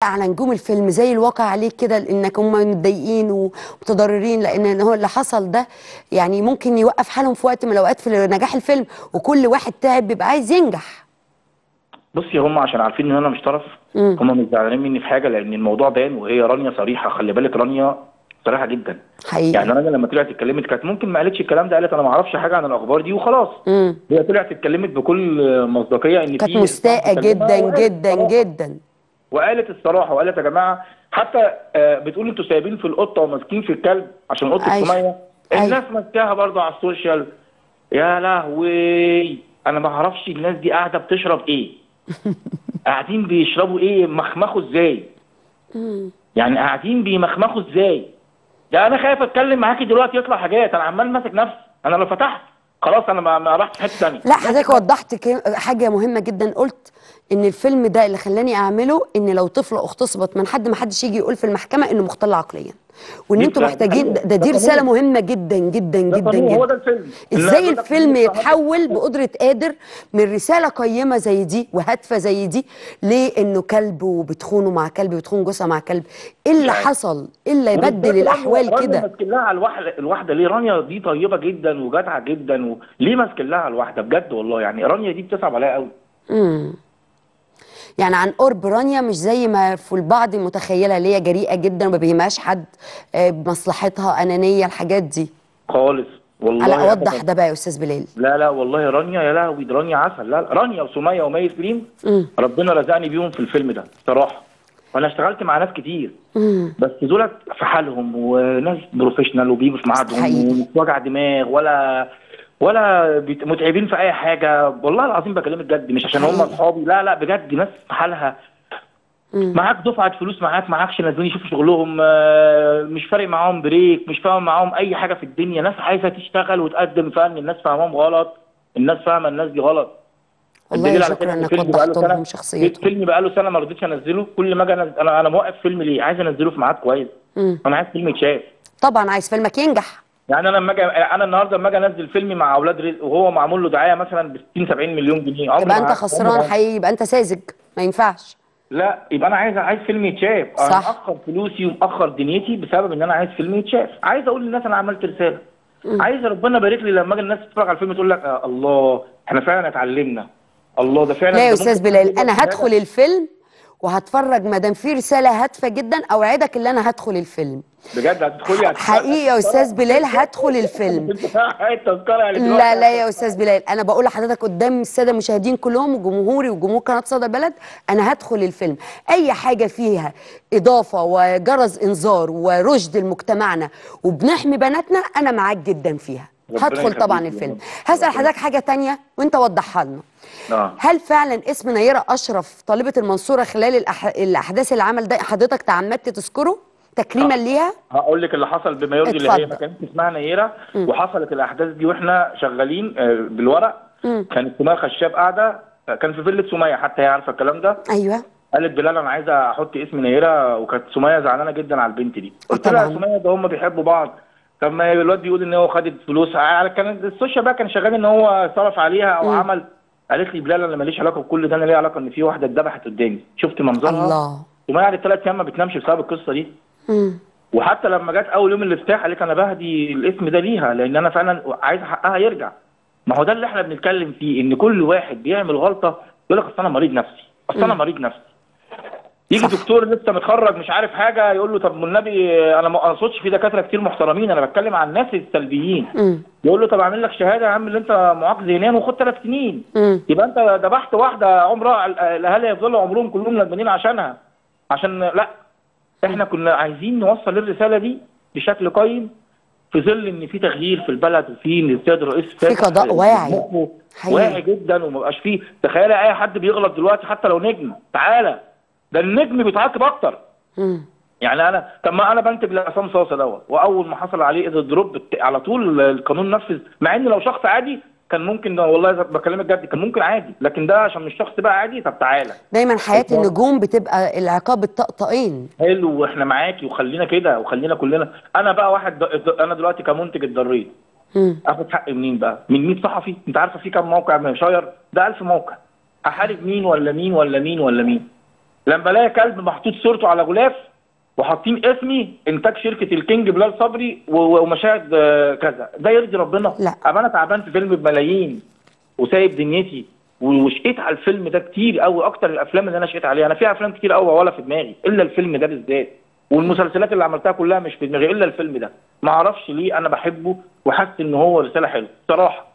على نجوم الفيلم زي الواقع عليك كده انك هم متضايقين ومتضررين لان هو اللي حصل ده يعني ممكن يوقف حالهم في وقت من الاوقات في نجاح الفيلم وكل واحد تعب بيبقى عايز ينجح بصي هم عشان عارفين ان انا مش طرف هم مش زعلانين مني في حاجه لان الموضوع بان وهي رانيا صريحه خلي بالك رانيا صريحه جدا حقيقي يعني رانيا لما طلعت اتكلمت كانت ممكن ما قالتش الكلام ده قالت انا ما اعرفش حاجه عن الاخبار دي وخلاص امم هي طلعت اتكلمت بكل مصداقيه ان كانت في مستاءة بتكلمها جدا وقالت جدا الصراحة. جدا وقالت الصراحه وقالت يا جماعه حتى آه، بتقول انتوا سايبين في القطه وماسكين في الكلب عشان قطه أيوة. سميه أيوة. الناس ماسكاها برضه على السوشيال يا لهوي انا ما اعرفش الناس دي قاعده بتشرب ايه قاعدين بيشربوا ايه مخمخوا ازاي يعني قاعدين بيمخمخوا ازاي ده انا خايف اتكلم معاكي دلوقتي يطلع حاجات انا عمال ماسك نفسي انا لو فتحت خلاص انا ما ما رحت في حته ثانيه لا حضرتك وضحت كي- حاجه مهمه جدا قلت ان الفيلم ده اللي خلاني اعمله ان لو طفله اغتصبت من حد ما حدش يجي يقول في المحكمه انه مختل عقليا وان جدا. انتوا محتاجين ده, ده ده دي قانون. رساله مهمه جدا جدا ده جدا قانون، هو جدا ده الفيلم ازاي إنها بدأت الفيلم تطلع حاجة- يتحول بقدره قادر من رساله قيمه زي دي وهادفه زي دي لانه كلب وبتخونه مع كلب بتخون جوزها مع كلب ايه اللي يعني. حصل ايه اللي وبالذات يبدل رانيا- الاحوال رانيا كده ماسكين لها على الواحده الواحده ليه رانيا دي طيبه جدا وجدعه جدا وليه ماسكين لها على الواحده بجد والله يعني رانيا دي بتصعب عليا قوي امم يعني عن قرب رانيا مش زي ما في البعض متخيله اللي هي جريئه جدا وما بيهمهاش حد آه، بمصلحتها انانيه الحاجات دي خالص والله على اوضح أبداً. ده بقى يا استاذ بلال لا لا والله رانيا يا لهوي دي رانيا عسل لا لا رانيا وسميه ومي سليم امم ربنا رزقني بيهم في الفيلم ده صراحه وانا اشتغلت مع ناس كتير امم بس دولت في حالهم وناس بروفيشنال وبيجوا في ميعادهم حقيقي. ومش وجع دماغ ولا ولا بيت- متعبين في اي حاجه والله العظيم بكلمك جد مش عشان هم حقيقي. اصحابي لا لا بجد ناس في حالها مم. معاك دفعه فلوس معاك معاكش نازلين يشوفوا شغلهم آه، مش فارق معاهم بريك مش فاهم معاهم اي حاجه في الدنيا ناس عايزه تشتغل وتقدم فن الناس فاهمهم غلط الناس فاهمه الناس دي غلط والله الدليل على شكرا كده إن انك فيلم بقاله وضحت سنة- لهم شخصيته فيلم بقاله سنه ما رضيتش انزله كل ما اجي أنزل- انا انا موقف فيلم ليه عايز انزله في ميعاد كويس امم انا عايز فيلم يتشاف طبعا عايز فيلمك ينجح يعني انا لما اجي انا النهارده لما اجي انزل فيلم مع اولاد رزق وهو معمول له دعايه مثلا ب 60 70 مليون جنيه عمري يبقى ما انت ه- خسران عمري ما- حقيقي يبقى انت ساذج ما ينفعش لا يبقى انا عايز عايز فيلم يتشاف انا صح. مأخر فلوسي ومأخر دنيتي بسبب ان انا عايز فيلم يتشاف عايز اقول للناس انا عملت رساله عايز ربنا يبارك لي لما اجي الناس تتفرج على الفيلم تقول لك آه الله احنا فعلا اتعلمنا الله ده فعلا لا يا ده استاذ ممكن بلال يبقى انا رسالة. هدخل الفيلم وهتفرج ما دام في رساله هادفه جدا اوعدك ان انا هدخل الفيلم بجد هتدخلي هت- حقيقي يا استاذ بلال هدخل الفيلم التذكره يعني لا دلوقتي لا يا استاذ بلال انا بقول لحضرتك قدام الساده المشاهدين كلهم وجمهوري وجمهور قناه صدى البلد انا هدخل الفيلم اي حاجه فيها اضافه وجرس انذار ورشد لمجتمعنا وبنحمي بناتنا انا معاك جدا فيها ربنا هدخل طبعا يخليك يا الفيلم رب. هسال ربنا حضرتك حاجه تانية وانت وضحها لنا اه هل فعلا اسم نيرة اشرف طالبه المنصوره خلال الأح... الاحداث العمل ده حضرتك تعمدت تذكره تكريما آه. ليها هقول لك اللي حصل بما يرضي اللي هي اتفضل. ما كانتش اسمها نيره وحصلت الاحداث دي واحنا شغالين آه، بالورق مم. كانت سميه خشاب قاعده آه، كان في فيلة سميه حتى هي عارفه الكلام ده ايوه قالت بلال انا عايزه احط اسم نيره وكانت سميه زعلانه جدا على البنت دي قلت لها يا طبعاً. سميه ده هم بيحبوا بعض طب ما الواد بيقول ان هو خد فلوس على كان السوشيال بقى كان شغال ان هو صرف عليها او مم. عمل قالت لي بلال انا ماليش علاقه بكل ده انا ليا علاقه ان في واحده اتذبحت قدامي شفت منظرها الله سميه قعدت ثلاث ايام ما بتنامش بسبب القصه دي مم. وحتى لما جت اول يوم الافتتاح قالت انا بهدي الاسم ده ليها لان انا فعلا عايز حقها يرجع ما هو ده اللي احنا بنتكلم فيه ان كل واحد بيعمل غلطه يقول لك اصل انا مريض نفسي اصل انا مريض نفسي يجي صح. دكتور لسه متخرج مش عارف حاجه يقول له طب والنبي انا ما اقصدش في دكاتره كتير محترمين انا بتكلم عن الناس السلبيين مم. يقول له طب اعمل لك شهاده يا عم اللي انت معاق ذهنيا وخد ثلاث سنين مم. يبقى انت ذبحت واحده عمرها الاهالي يفضلوا عمرهم كلهم ندمانين عشانها عشان لا احنا كنا عايزين نوصل الرساله دي بشكل قيم في ظل ان في تغيير في البلد وفي ان السيد الرئيس فاتح قضاء واعي. مخه حقيقي. واعي جدا وما بقاش فيه تخيل اي حد بيغلط دلوقتي حتى لو نجم تعالى ده النجم بيتعاقب اكتر مم. يعني انا طب ما انا بنتج لعصام صاصه دوت واول ما حصل عليه اذا دروب على طول القانون نفذ مع ان لو شخص عادي كان ممكن ده والله إذا بكلمك جد كان ممكن عادي لكن ده عشان مش شخص بقى عادي طب تعالى دايما حياة بالظبط. النجوم بتبقى العقاب الطقطقين حلو واحنا معاكي وخلينا كده وخلينا كلنا انا بقى واحد د... انا دلوقتي كمنتج اتضريت مم. اخد حق منين بقى من 100 صحفي انت عارفه في كام موقع مشاير ده 1000 موقع احارب مين ولا مين ولا مين ولا مين لما الاقي كلب محطوط صورته على غلاف وحاطين اسمي انتاج شركه الكينج بلال صبري و- و- ومشاهد آه، كذا ده يرضي ربنا لا. ابقى انا تعبان في فيلم بملايين وسايب دنيتي و- وشقيت على الفيلم ده كتير قوي اكتر الافلام اللي انا شقيت عليها انا في افلام كتير قوي ولا في دماغي الا الفيلم ده بالذات والمسلسلات اللي عملتها كلها مش في دماغي الا الفيلم ده ما اعرفش ليه انا بحبه وحاسس ان هو رساله حلوه بصراحه